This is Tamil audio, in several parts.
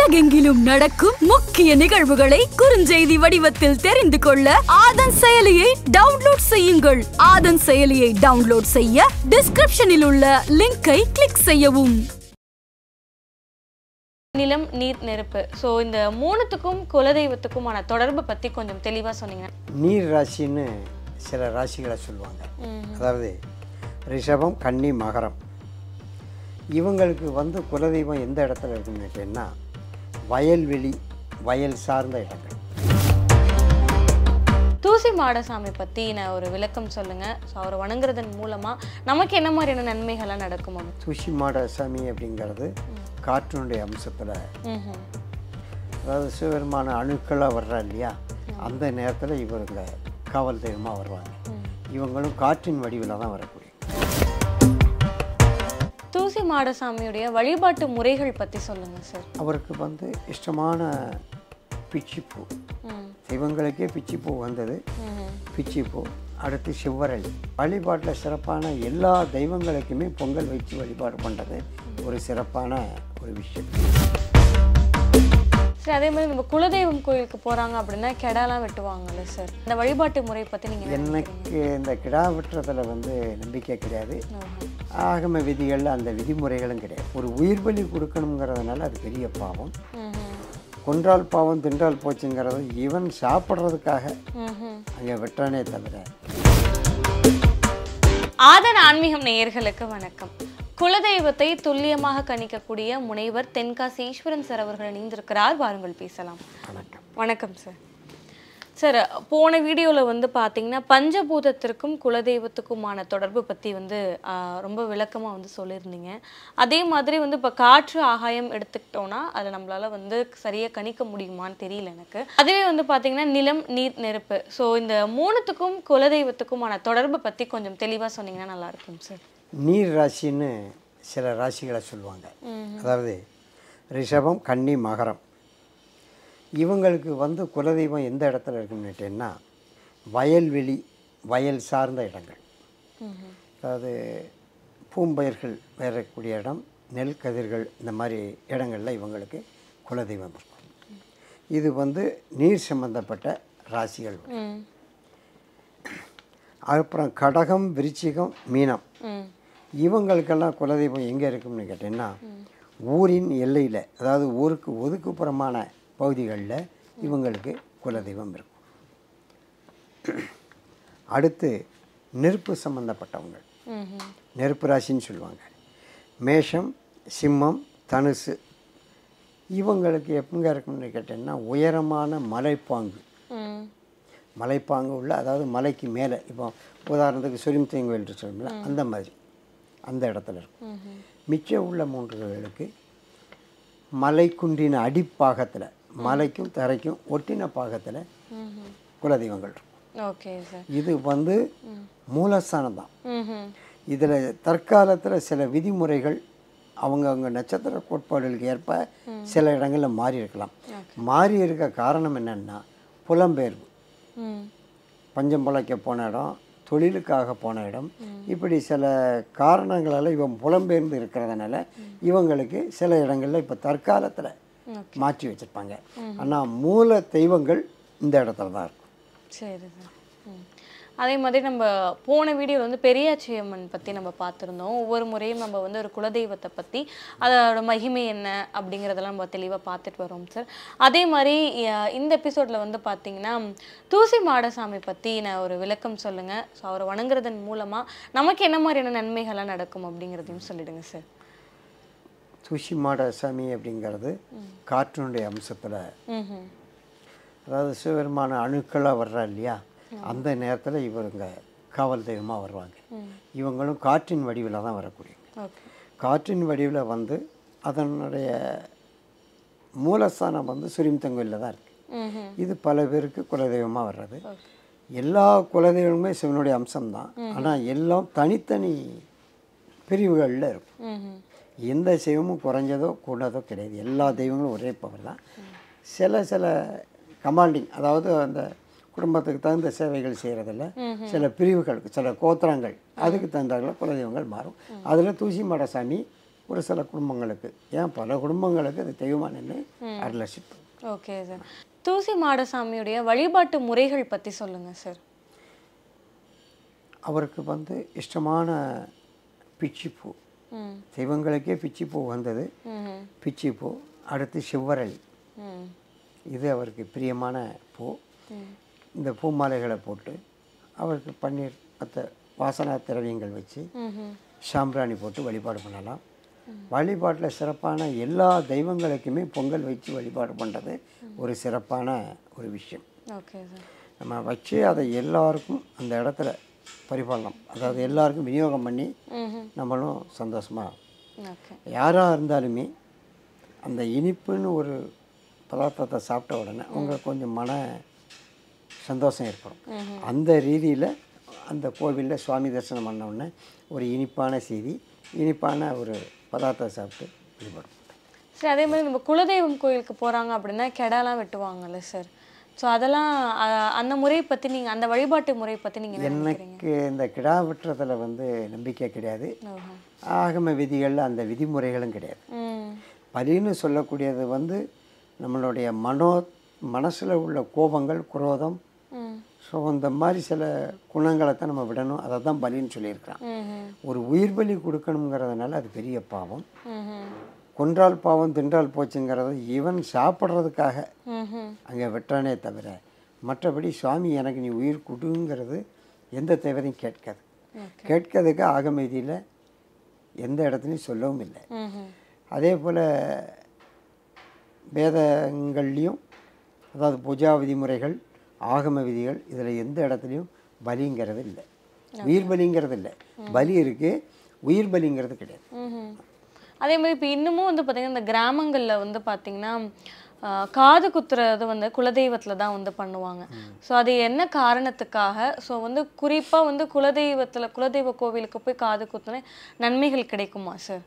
உலகெங்கிலும் நடக்கும் முக்கிய நிகழ்வுகளை குறுஞ்செய்தி வடிவத்தில் தெரிந்து கொள்ள ஆதன் செயலியை டவுன்லோட் செய்யுங்கள் ஆதன் செயலியை டவுன்லோட் செய்ய டிஸ்கிரிப்ஷனில் உள்ள லிங்கை கிளிக் செய்யவும் நிலம் நீர் நெருப்பு ஸோ இந்த மூணுத்துக்கும் குலதெய்வத்துக்குமான தொடர்பு பற்றி கொஞ்சம் தெளிவாக சொன்னீங்க நீர் ராசின்னு சில ராசிகளை சொல்லுவாங்க அதாவது ரிஷபம் கன்னி மகரம் இவங்களுக்கு வந்து குலதெய்வம் எந்த இடத்துல இருக்குன்னு கேட்டீங்கன்னா வயல்வெளி வயல் சார்ந்த இடங்கள் தூசி மாடசாமி பற்றி நான் ஒரு விளக்கம் சொல்லுங்கள் ஸோ அவரை வணங்குறதன் மூலமாக நமக்கு என்ன மாதிரியான நன்மைகள்லாம் நடக்கும் அப்படி தூசி மாட சாமி அப்படிங்கிறது காற்றினுடைய அம்சத்தில் ம்ஹும். அதாவது சிவபெருமான அணுக்களாக வர்றா இல்லையா அந்த நேரத்தில் இவருங்க காவல் தெய்வமாக வருவாங்க இவங்களும் காற்றின் வடிவில் தான் வரக்கூடிய தூசி மாடசாமியுடைய வழிபாட்டு முறைகள் பற்றி சொல்லுங்கள் சார் அவருக்கு வந்து இஷ்டமான பிச்சிப்பூ ம் தெய்வங்களுக்கே பிச்சிப்பூ வந்தது ம்ஹும். பிச்சிப்பூ அடுத்து சிவரளி வழிபாட்டில் சிறப்பான எல்லா தெய்வங்களுக்குமே பொங்கல் வச்சு வழிபாடு பண்ணுறது ஒரு சிறப்பான ஒரு விஷயம் சரி அதே மாதிரி நம்ம குலதெய்வம் கோயிலுக்கு போகிறாங்க அப்படின்னா கெடாலாம் வெட்டுவாங்கல்ல சார் இந்த வழிபாட்டு முறை பற்றி நீங்கள் எனக்கு இந்த கிடா வெட்டுறதுல வந்து நம்பிக்கை கிடையாது ஆகம விதிகளில் அந்த விதிமுறைகளும் கிடையாது ஒரு உயிர் பலி கொடுக்கணுங்கிறதுனால அது பெரிய பாவம் கொன்றால் பாவம் தின்றால் போச்சுங்கிறது ஈவன் சாப்பிட்றதுக்காக ம் அங்கே வெட்டுறானே தவிர ஆதன் ஆன்மீகம் நேயர்களுக்கு வணக்கம் குலதெய்வத்தை துல்லியமாக கணிக்கக்கூடிய முனைவர் தென்காசி ஈஸ்வரன் சார் அவர்கள் இணைந்திருக்கிறார் வாருங்கள் பேசலாம் வணக்கம் வணக்கம் சார் சார் போன வீடியோவில் வந்து பார்த்தீங்கன்னா பஞ்சபூதத்திற்கும் குலதெய்வத்துக்குமான தொடர்பு பற்றி வந்து ஆ, ரொம்ப விளக்கமாக வந்து சொல்லியிருந்தீங்க அதே மாதிரி வந்து இப்போ காற்று ஆகாயம் எடுத்துக்கிட்டோன்னா அதை நம்மளால வந்து சரியாக கணிக்க முடியுமான்னு தெரியல எனக்கு அதுவே வந்து பார்த்தீங்கன்னா நிலம் நீர் நெருப்பு ஸோ இந்த மூணுத்துக்கும் குலதெய்வத்துக்குமான தொடர்பு பற்றி கொஞ்சம் தெளிவாக சொன்னீங்கன்னா நல்லா இருக்கும் சார் நீர் ராசின்னு சில ராசிகளை சொல்லுவாங்க அதாவது ரிஷபம் கன்னி மகரம் இவங்களுக்கு வந்து குலதெய்வம் எந்த இடத்துல இருக்குன்னு கேட்டீங்கன்னா வயல்வெளி வயல் சார்ந்த இடங்கள் அதாவது பூம்பயிர்கள் வேறக்கூடிய இடம் நெல் கதிர்கள் இந்த மாதிரி இடங்களில் இவங்களுக்கு குலதெய்வம் இருக்கும் இது வந்து நீர் சம்பந்தப்பட்ட ராசிகள் ம் அப்புறம் கடகம் விருச்சிகம் மீனம் ம் இவங்களுக்கெல்லாம் குலதெய்வம் எங்கே இருக்கும்னு கேட்டிங்கன்னா ஊரின் எல்லையில் அதாவது ஊருக்கு ஒதுக்குப்புறமான பகுதிகளில் இவங்களுக்கு குலதெய்வம் இருக்கும் அடுத்து நெருப்பு சம்பந்தப்பட்டவங்க ம் நெருப்பு ராசின்னு சொல்லுவாங்க மேஷம் சிம்மம் தனுசு இவங்களுக்கு எப்பங்க இருக்கும்னு கேட்டிங்கன்னா உயரமான மலைப்பாங்கு ம் மலைப்பாங்கு உள்ள அதாவது மலைக்கு மேலே இப்போ உதாரணத்துக்கு சொரிமுத்தையன் கோயில் சொல்லணும்ல அந்த மாதிரி அந்த இடத்துல இருக்கும் மிச்சம் உள்ள மூன்றுகளுக்கு மலைக்குன்றின அடிப்பாகத்தில் மலைக்கும் தரைக்கும் ஒட்டின பாகத்தில் குலதெய்வங்கள் இருக்கும் ஓகே சார் இது வந்து மூலஸ்தானம் தான் ம் இதில் தற்காலத்தில் சில விதிமுறைகள் அவங்க அவங்க நட்சத்திர கோட்பாடுகளுக்கு ஏற்ப சில இடங்களில் மாறி இருக்கலாம் மாறி இருக்க காரணம் என்னன்னா புலம்பெயர்வு ம் பஞ்சம் பிழைக்க போன இடம் தொழிலுக்காக போன இடம் இப்படி சில காரணங்களால் இவன் புலம்பெயர்ந்து இருக்கிறதுனால இவங்களுக்கு சில இடங்களில் இப்போ தற்காலத்தில் மாற்றி வச்சுருப்பாங்க ஆனால் மூல தெய்வங்கள் இந்த இடத்துல தான் இருக்கும் சரி சார் ம். அதே மாதிரி நம்ம போன வீடியோ வந்து பெரியாச்சி அம்மன் பற்றி நம்ம பார்த்துருந்தோம் ஒவ்வொரு முறையும் நம்ம வந்து ஒரு குலதெய்வத்தை பற்றி அதோட மகிமை என்ன அப்படிங்கிறதெல்லாம் நம்ம தெளிவாக பார்த்துட்டு வரோம் சார் அதே மாதிரி அஹ், இந்த எபிசோடில் வந்து பார்த்தீங்கன்னா தூசி மாடசாமி பற்றி நான் ஒரு விளக்கம் சொல்லுங்கள் ஸோ அவரை வணங்குறதன் மூலமாக நமக்கு என்ன மாதிரியான நன்மைகள்லாம் நடக்கும் அப்படிங்கிறதையும் சொல்லிடுங்க சார் தூசி மாட சாமி அப்படிங்கிறது காற்றினுடைய அம்சத்தில் ம் அதாவது சிவபெருமான அணுக்களாக வர்றா இல்லையா அந்த நேரத்தில் இவருங்க காவல் தெய்வமாக வருவாங்க இவங்களும் காற்றின் வடிவில் தான் வரக்கூடிய ஓகே காற்றின் வடிவில் வந்து அதனுடைய மூலஸ்தானம் வந்து சுரிம்தங்கோயிலில் தான் இருக்குது ம் இது பல பேருக்கு குலதெய்வமாக வர்றது எல்லா குலதெய்வமுமே சிவனுடைய அம்சம்தான் ஆனால் எல்லாம் தனித்தனி பிரிவுகளில் இருக்கும் ம் எந்த தெய்வமும் குறைஞ்சதோ கூடதோ கிடையாது எல்லா தெய்வங்களும் ஒரே பவர் தான் சில சில கமாண்டிங் அதாவது அந்த குடும்பத்துக்கு தகுந்த சேவைகள் செய்கிறதில்ல சில பிரிவுகள் சில கோத்திரங்கள் அதுக்கு தகுந்தாங்கள குலதெய்வங்கள் மாறும் அதில் தூசி மாடசாமி ஒரு சில குடும்பங்களுக்கு ஏன் பல குடும்பங்களுக்கு அது தெய்வமாக நின்று அருளசிப்பு ஓகே சார் தூசி மாடசாமியுடைய வழிபாட்டு முறைகள் பத்தி சொல்லுங்க சார் அவருக்கு வந்து இஷ்டமான பிச்சிப்பூ ம் தெய்வங்களுக்கே பிச்சிப்பூ வந்தது ம் பிச்சிப்பூ அடுத்து செவ்வரளி ம் இது அவருக்கு பிரியமான பூ இந்த பூ மாலைகளை போட்டு அவருக்கு பன்னீர் மற்ற வாசனா திரவியங்கள் வச்சு ம் சாம்பிராணி போட்டு வழிபாடு பண்ணலாம் வழிபாட்டில் சிறப்பான எல்லா தெய்வங்களுக்குமே பொங்கல் வச்சு வழிபாடு பண்ணுறது ஒரு சிறப்பான ஒரு விஷயம் ஓகே சார் நம்ம வச்சு அதை எல்லாருக்கும் அந்த இடத்துல பரிபாலனம் அதாவது எல்லாருக்கும் விநியோகம் பண்ணி ம் நம்மளும் சந்தோஷமாக ஓகே யாராக இருந்தாலுமே அந்த இனிப்புன்னு ஒரு பதார்த்தத்தை சாப்பிட்ட உடனே உங்களுக்கு கொஞ்சம் மன சந்தோஷம் ஏற்படும் அந்த ரீதியில் அந்த கோவிலில் சுவாமி தரிசனம் பண்ண உடனே ஒரு இனிப்பான செய்தி இனிப்பான ஒரு பதார்த்தத்தை சாப்பிட்டு வழிபடும் சரி அதே மாதிரி நம்ம குலதெய்வம் கோயிலுக்கு போறாங்க அப்படின்னா கெடாலாம் வெட்டுவாங்கல்ல சார் ஸோ அதெல்லாம் அ- அந்த முறையை பத்தி நீங்க அந்த வழிபாட்டு முறையை பத்தி நீங்க என்ன நினைக்கிறீங்க எனக்கு இந்த கிடா வெட்டுறதுல வந்து நம்பிக்கை கிடையாது ஓஹோ. ஆகம விதிகளில் அந்த விதிமுறைகளும் கிடையாது ம் பலின்னு சொல்லக்கூடியது வந்து நம்மளுடைய மனோ மனசில் உள்ள கோபங்கள் குரோதம் ம் ஸோ இந்த மாதிரி சில குணங்களை தான் நம்ம விடணும் அதை தான் பலின்னு சொல்லியிருக்கிறான் ம் ஒரு உயிர் பலி கொடுக்கணுங்கிறதுனால அது பெரிய பாவம் ம் கொன்றால் பாவம் தின்றால் போச்சுங்கிறது ஈவன் சாப்பிட்றதுக்காக ம் அங்கே வெட்டானே தவிர மற்றபடி சுவாமி எனக்கு நீ உயிர் கொடுங்கிறது எந்த தேவதையும் கேட்காது கேட்கறதுக்கு ஆகமதியில் எந்த இடத்துலையும் சொல்லவும் இல்லை ம் அதே போல் வேதங்கள்லேயும் அதாவது பூஜா விதிமுறைகள் ஆகம விதிகள் இதில் எந்த இடத்துலையும் பலிங்கிறது இல்லை உயிர் பலிங்கிறது இல்லை பலி இருக்குது உயிர் பலிங்கிறது கிடையாது ம்ஹும். அதே மாதிரி இப்போ இன்னமும் வந்து பார்த்தீங்கன்னா இந்த கிராமங்களில் வந்து பார்த்தீங்கன்னா ஆஹ், காது குத்துறது வந்து குலதெய்வத்தில் தான் வந்து பண்ணுவாங்க ஸோ அது என்ன காரணத்துக்காக ஸோ வந்து குறிப்பாக வந்து குலதெய்வத்தில் குலதெய்வ கோவிலுக்கு போய் காது குத்துனா நன்மைகள் கிடைக்குமா சார்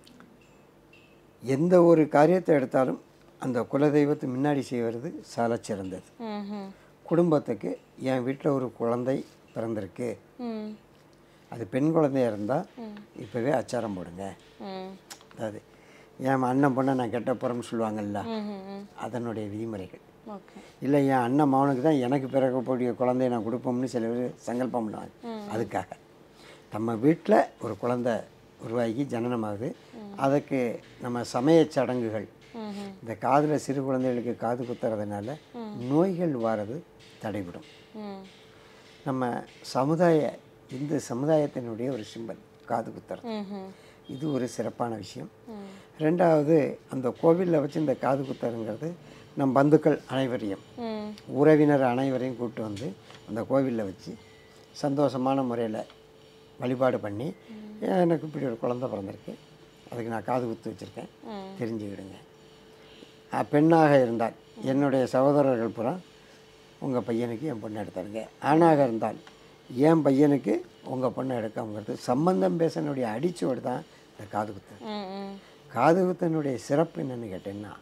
எந்த ஒரு காரியத்தை எடுத்தாலும் அந்த குலதெய்வத்தை முன்னாடி செய்வது சால சிறந்தது ம் குடும்பத்துக்கு என் வீட்டில் ஒரு குழந்தை பிறந்திருக்கு ம் அது பெண் குழந்தையா இருந்தால் இப்போவே அச்சாரம் போடுங்க ம் அதாவது என் அண்ணன் பொண்ணை நான் கெட்ட போகிறேன்னு சொல்லுவாங்கல்ல ம் ம் அதனுடைய விதிமுறைகள் ஓகே இல்லை என் அண்ணன் மகனுக்கு தான் எனக்கு பிறக்கக்கூடிய குழந்தைய நான் கொடுப்போம்னு சில பேர் சங்கல்பம் பண்ணுவாங்க அதுக்காக நம்ம வீட்டில் ஒரு குழந்தை உருவாகி ஜனனமாகுது அதுக்கு நம்ம சமய சடங்குகள் இந்த காதில் சிறு குழந்தைகளுக்கு காது குத்துறதுனால நோய்கள் வாரது தடைபடும் ம் நம்ம சமுதாய இந்து சமுதாயத்தினுடைய ஒரு சிம்பல் காது குத்துறது ம் இது ஒரு சிறப்பான விஷயம் ரெண்டாவது அந்த கோவிலில் வச்சு இந்த காது குத்துறதுங்கிறது நம் பந்துக்கள் அனைவரையும் ம் உறவினர் அனைவரையும் கூப்பிட்டு வந்து அந்த கோவிலில் வச்சு சந்தோஷமான முறையில் வழிபாடு பண்ணி எனக்கு இப்படி ஒரு குழந்தை பிறந்திருக்கு அதுக்கு நான் காது குத்து வச்சுருக்கேன் தெரிஞ்சுக்கிடுங்க அஹ் பெண்ணாக இருந்தால் என்னுடைய சகோதரர்கள் புறம் உங்கள் பையனுக்கு என் பொண்ணை எடுத்தாருங்க ஆணாக இருந்தால் என் பையனுக்கு உங்கள் பொண்ணை எடுக்காமங்கிறது சம்பந்தம் பேசனுடைய அடிச்சுவடு தான் இந்த காது குத்து ம் ம் காது குத்தனுடைய சிறப்பு என்னன்னு கேட்டேன்னா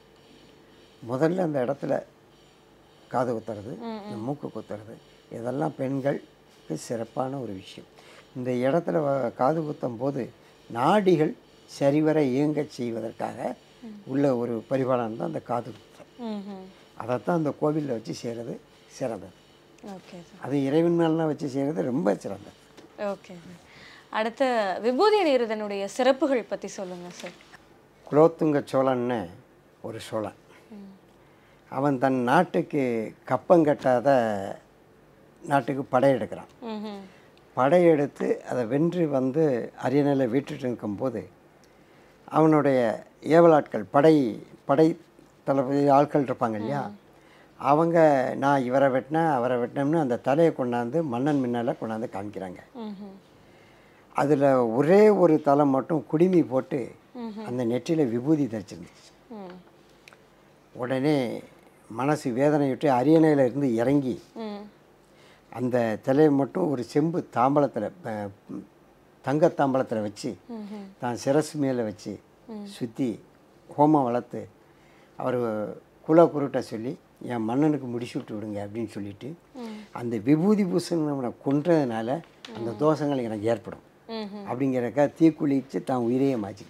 முதல்ல அந்த இடத்துல காது குத்துறது இந்த மூக்கு குத்துறது இதெல்லாம் பெண்களுக்கு சிறப்பான ஒரு விஷயம் இந்த இடத்துல வ- காது குத்தும் போது நாடிகள் சரிவர இயங்கச் செய்வதற்காக உள்ள ஒரு பரிபாலனம் தான் அந்த காது குத்தம் ம் ம் அதைத்தான் அந்த கோவிலில் வச்சு செய்கிறது சிறந்தது ஓகே சார் அது இறைவன் மேலாம் வச்சு செய்கிறது ரொம்ப சிறந்தது ஓகே சார் அடுத்த விபூதி அணிகிறதனுடைய சிறப்புகள் பற்றி சொல்லுங்கள் சார் குலோத்துங்க சோழன்னு ஒரு சோழன் அவன் தன் நாட்டுக்கு கப்பம் கட்டாத நாட்டுக்கு படையெடுக்கிறான் ம் படையெடுத்து அதை வென்று வந்து அரியணையில் விட்டுட்டு இருக்கும்போது அவனுடைய ஏவலாட்கள் படை படை தளபதி ஆட்கள் இருப்பாங்க இல்லையா அவங்க நான் இவரை வெட்டினேன் அவரை வெட்டினோம்னு அந்த தலையை கொண்டாந்து மன்னன் முன்னால் கொண்டாந்து காமிக்கிறாங்க ம் அதில் ஒரே ஒரு தலை மட்டும் குடுமி போட்டு அந்த நெற்றியில் விபூதி தரிச்சிருந்துச்சு ம் உடனே மனசு வேதனையுட்டு அரியணையில் இருந்து இறங்கி ம் அந்த தலையை மட்டும் ஒரு செம்பு தாம்பலத்தில் தங்க தாம்பலத்தில் வச்சு தான் சிரசு மேலே வச்சு சுற்றி ஹோமம் வளர்த்து அவர் குல குருட்ட சொல்லி என் மன்னனுக்கு முடிச்சு விட்டு விடுங்க அப்படின்னு சொல்லிட்டு அந்த விபூதி பூசணவனை கொன்றதுனால அந்த தோஷங்கள் எனக்கு ஏற்படும் ம் அப்படிங்கிறக்கா தீக்குளிச்சு தான் உயிரையே மாற்றிக்கிட்டேன் ம்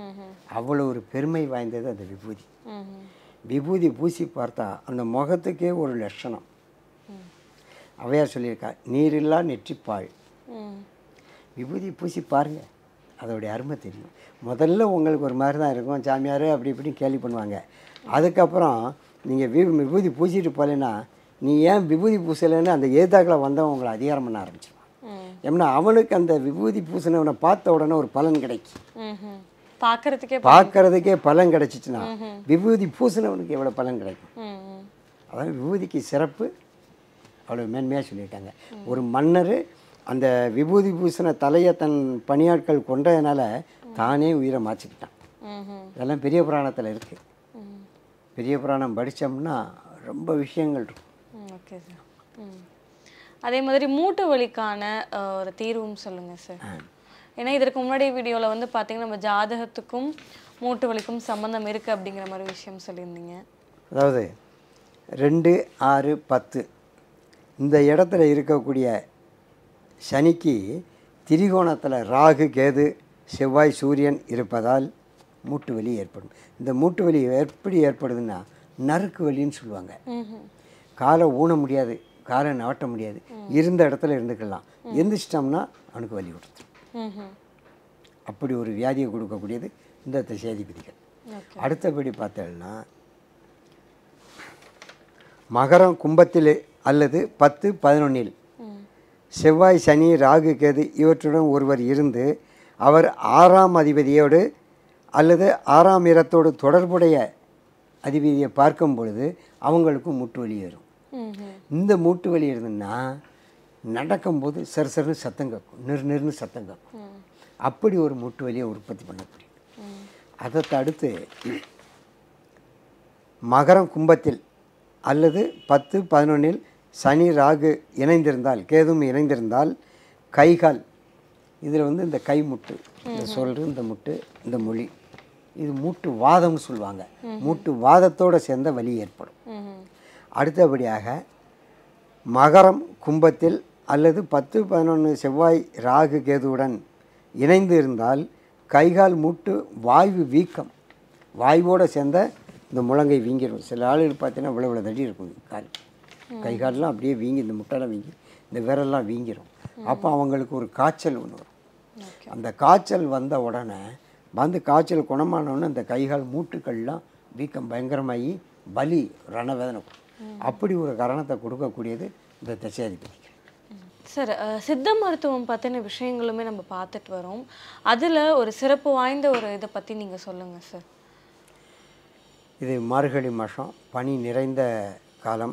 அவ்வளோ ஒரு பெருமை வாய்ந்தது அந்த விபூதி ம்ஹும். விபூதி பூசி பார்த்தா அந்த முகத்துக்கே ஒரு லட்சணம் அவையார் சொல்லியிருக்கா நீரில்லா நெற்றிப்பாள் ம். விபூதி பூசி பாருங்க அதோடைய அருமை தெரியும் முதல்ல உங்களுக்கு ஒரு மாதிரி தான் இருக்கும் சாமியார் அப்படி இப்படி கேலி பண்ணுவாங்க அதுக்கப்புறம் நீங்கள் வி விபூதி பூசிட்டு போகலைன்னா நீ ஏன் விபூதி பூசலைன்னு அந்த எதிர்த்தாக்கில் வந்தவன் உங்களை அதிகாரம் பண்ண ஆரம்பிச்சிருவான் ம். ஏன்னா அவனுக்கு அந்த விபூதி பூசினவனை பார்த்த உடனே ஒரு பலன் கிடைக்கும் ம்ஹும். பார்க்கறதுக்கே பார்க்கறதுக்கே பலன் கிடைச்சிச்சுன்னா விபூதி பூசினவனுக்கு எவ்வளோ பலன் கிடைக்கும் ம், ம். அதான் விபூதிக்கு சிறப்பு அவ்வளோ மேன்மையாக சொல்லியிருக்காங்க ஒரு மன்னர் அந்த விபூதி பூசின தலையை தன் பணியாட்கள் கொண்டதுனால தானே உயிரை மாற்றிக்கிட்டான் ம்ஹும். இதெல்லாம் பெரிய புராணத்தில் இருக்குது ம். பெரிய புராணம் படித்தோம்னா ரொம்ப விஷயங்கள் இருக்கும் ம், ஓகே சார் ம் அதே மாதிரி மூட்டு வலிக்கான அஹ், ஒரு தீர்வும் சொல்லுங்க சார் ஏன்னா இதற்கு முன்னாடி வீடியோவில் வந்து பார்த்தீங்கன்னா நம்ம ஜாதகத்துக்கும் மூட்டு வலிக்கும் சம்மந்தம் இருக்குது அப்படிங்கிற மாதிரி விஷயம் சொல்லியிருந்தீங்க அதாவது ரெண்டு ஆறு பத்து இந்த இடத்துல இருக்கக்கூடிய சனிக்கு திரிகோணத்தில் ராகு கேது செவ்வாய் சூரியன் இருப்பதால் மூட்டு வலி ஏற்படும் இந்த மூட்டு வலி எப்படி ஏற்படுதுன்னா நறுக்கு வலின்னு சொல்லுவாங்க ம்ஹும். காலை ஊன முடியாது காலை நவட்ட முடியாது இருந்த இடத்துல இருந்துக்கலாம் எந்திரிச்சிட்டோம்னா அவனுக்கு வலி கொடுத்துரும் ம்ஹும். அப்படி ஒரு வியாதியை கொடுக்கக்கூடியது இந்த திசையாதிபதிகள் ஓகே அடுத்தபடி பார்த்தோம்னா மகரம் கும்பத்தில் அல்லது பத்து பதினொன்னில் ம் செவ்வாய் சனி ராகு கேது இவற்றுடன் ஒருவர் இருந்து அவர் ஆறாம் அதிபதியோடு அல்லது ஆறாம் இடத்தோடு தொடர்புடைய அதிபதியை பார்க்கும் பொழுது அவங்களுக்கு மூட்டு வலி வரும் ம்ஹும். இந்த மூட்டு வலி இருந்ததுன்னா நடக்கும்போது சரு சருன்னு சத்தம் கேட்கும் நிறு நிறுன்னு சத்தம் கேட்கும் ம். அப்படி ஒரு மூட்டு வலியை உற்பத்தி பண்ணக்கூடியது ம். அதை தடுத்து மகரம் கும்பத்தில் அல்லது பத்து பதினொன்றில் சனி ராகு இணைந்திருந்தால் கேதும் இணைந்திருந்தால் கைகால் இதில் வந்து இந்த கை முட்டு இந்த சொல்று இந்த முட்டு இந்த மொழி இது மூட்டு வாதம்னு சொல்லுவாங்க மூட்டு வாதத்தோடு சேர்ந்த வலி ஏற்படும் ம்ஹும். அடுத்தபடியாக மகரம் கும்பத்தில் அல்லது பத்து பதினொன்று செவ்வாய் ராகு கேதுவுடன் இணைந்து இருந்தால் கைகால் மூட்டு வாய்வு வீக்கம் வாய்வோடு சேர்ந்த இந்த முழங்கை வீங்கிடும் சில ஆளுகள் பார்த்தீங்கன்னா இவ்வளோ இவ்வளோ தடி இருக்கும் கால் கை கால்லாம் அப்படியே வீங்கி இந்த முட்டெல்லாம் வீங்கி இந்த விரல்லாம் வீங்கிரும் அப்போ அவங்களுக்கு ஒரு காய்ச்சல் ஒன்று வரும் அந்த காய்ச்சல் வந்த உடனே வந்து காய்ச்சல் குணமானவுடனே அந்த கைகால் மூட்டுக்கள்லாம் வீக்கம் பயங்கரமாகி வலி ரணவேதனை கொடுக்கும் அப்படி ஒரு காரணத்தை கொடுக்கக்கூடியது இந்த திசையாதிபதிகள் சார் அஹ், சித்த மருத்துவம் பற்றின விஷயங்களுமே நம்ம பார்த்துட்டு வரோம் அதில் ஒரு சிறப்பு வாய்ந்த ஒரு இதை பற்றி நீங்கள் சொல்லுங்கள் சார் இது மார்கழி மாதம் பனி நிறைந்த காலம்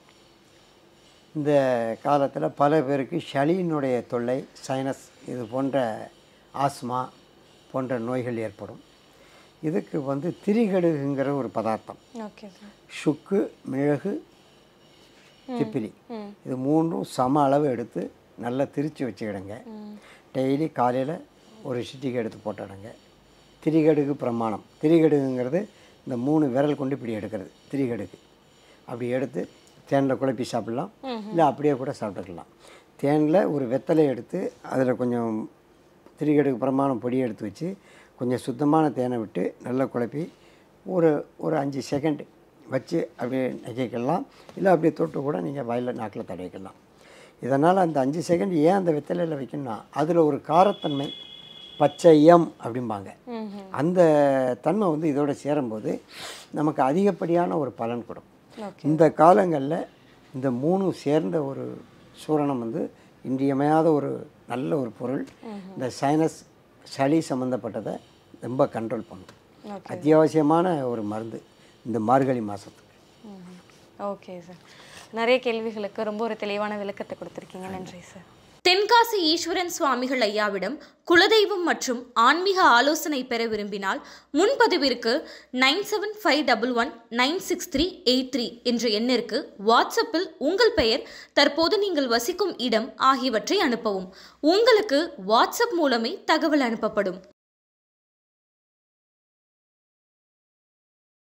இந்த காலத்தில் பல பேருக்கு சளியினுடைய தொல்லை சைனஸ் இது போன்ற ஆஸ்மா போன்ற நோய்கள் ஏற்படும் இதுக்கு வந்து திரிகடுகுங்கிற ஒரு பதார்த்தம் ஓகே சார் சுக்கு மிளகு திப்பிலி ம். இது மூன்றும் சம அளவு எடுத்து நல்லா திரித்து வச்சுக்கிடுங்க டெய்லி காலையில் ஒரு சிட்டிகை எடுத்து போட்டுடுங்க திரிகடுகு பிரமாணம் திரிகடுகுங்கிறது இந்த மூணு விரல் கொண்டு இப்படி எடுக்கிறது திரிகடுகு அப்படி எடுத்து தேனில் குழப்பி சாப்பிடலாம் இல்லை அப்படியே கூட சாப்பிட்டுக்கலாம் தேனில் ஒரு வெத்தலை எடுத்து அதில் கொஞ்சம் திரிகடுகு பிரமாணம் பொடி எடுத்து வச்சு கொஞ்சம் சுத்தமான தேனை விட்டு நல்லா குழப்பி ஒரு ஒரு அஞ்சு செகண்ட் வச்சு அப்படியே நகைக்கலாம் இல்லை அப்படியே தொட்டு கூட நீங்கள் வாயில் நாக்கில் தடவிக்கலாம் இதனால் அந்த அஞ்சு செகண்ட் ஏன் அந்த வெத்தலையில் வைக்கணும்னா அதில் ஒரு காரத்தன்மை பச்சையம் அப்படிம்பாங்க ம்ஹும். அந்த தன்மை வந்து இதோட சேரும்போது நமக்கு அதிகப்படியான ஒரு பலன் கொடுக்கும் ஓகே இந்த காலங்களில் இந்த மூணும் சேர்ந்த ஒரு சூரணம் வந்து இன்றியமையாத ஒரு நல்ல ஒரு பொருள் இந்த சைனஸ் சளி சம்மந்தப்பட்டதை ரொம்ப கண்ட்ரோல் பண்ணும் ஓகே அத்தியாவசியமான ஒரு மருந்து இந்த மார்கழி மாதத்துக்கு ஓகே சார் நிறைய கேள்விகளுக்கு ரொம்ப ஒரு தெளிவான விளக்கத்தை கொடுத்துருக்கீங்க நன்றி சார் தென்காசி ஈஸ்வரன் சுவாமிகள் ஐயாவிடம் குலதெய்வம் மற்றும் ஆன்மீக ஆலோசனை பெற விரும்பினால் முன்பதிவிற்கு nine seven five double one nine six three eight three என்ற எண்ணிற்கு வாட்ஸ்அப்பில் உங்கள் பெயர் தற்போது நீங்கள் வசிக்கும் இடம் ஆகியவற்றை அனுப்பவும் உங்களுக்கு வாட்ஸ்அப் மூலமே தகவல் அனுப்பப்படும்